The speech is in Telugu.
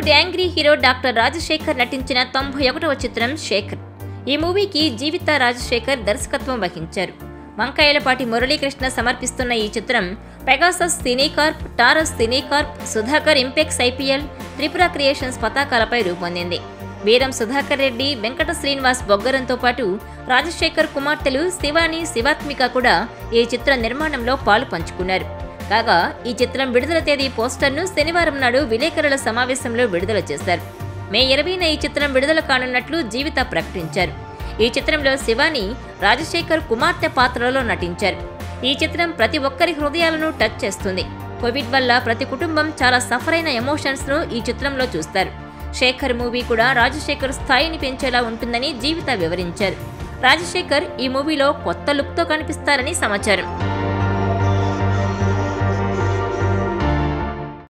Bollywood angry hero doctor Rajasekhar నటించిన తొంభై ఒకటవ చిత్రం శేఖర్ ఈ మూవీకి జీవిత రాజశేఖర్ దర్శకత్వం వహించారు వంకాయలపాటి మురళీకృష్ణ సమర్పిస్తున్న ఈ చిత్రం Pegasus Cinecorp Taurus Cinecorp Sudhakar Impex IPL Tripura creations పతాకాలపై రూపొందింది వీరం సుధాకర్ రెడ్డి వెంకట శ్రీనివాస్ బొగ్గరంతో పాటు రాజశేఖర్ కుమార్తెలు శివాని శివాత్మిక కూడా ఈ చిత్ర నిర్మాణంలో పాలు పంచుకున్నారు కాగా ఈ చిత్రం విడుదల తేదీ పోస్టర్ను శనివారం నాడు విలేకరుల సమావేశంలో విడుదల చేశారు మే ఇరవైన ఈ చిత్రం విడుదల కానున్నట్లు జీవిత ప్రకటించారు ఈ చిత్రంలో శివాని రాజశేఖర్ కుమార్తె పాత్రలో నటించారు ఈ చిత్రం ప్రతి ఒక్కరి హృదయాలను టచ్ చేస్తుంది కోవిడ్ వల్ల ప్రతి కుటుంబం చాలా సఫర్ అయిన ఎమోషన్స్ను ఈ చిత్రంలో చూస్తారు శేఖర్ మూవీ కూడా రాజశేఖర్ స్థాయిని పెంచేలా ఉంటుందని జీవిత వివరించారు రాజశేఖర్ ఈ మూవీలో కొత్త లుక్తో కనిపిస్తారని సమాచారం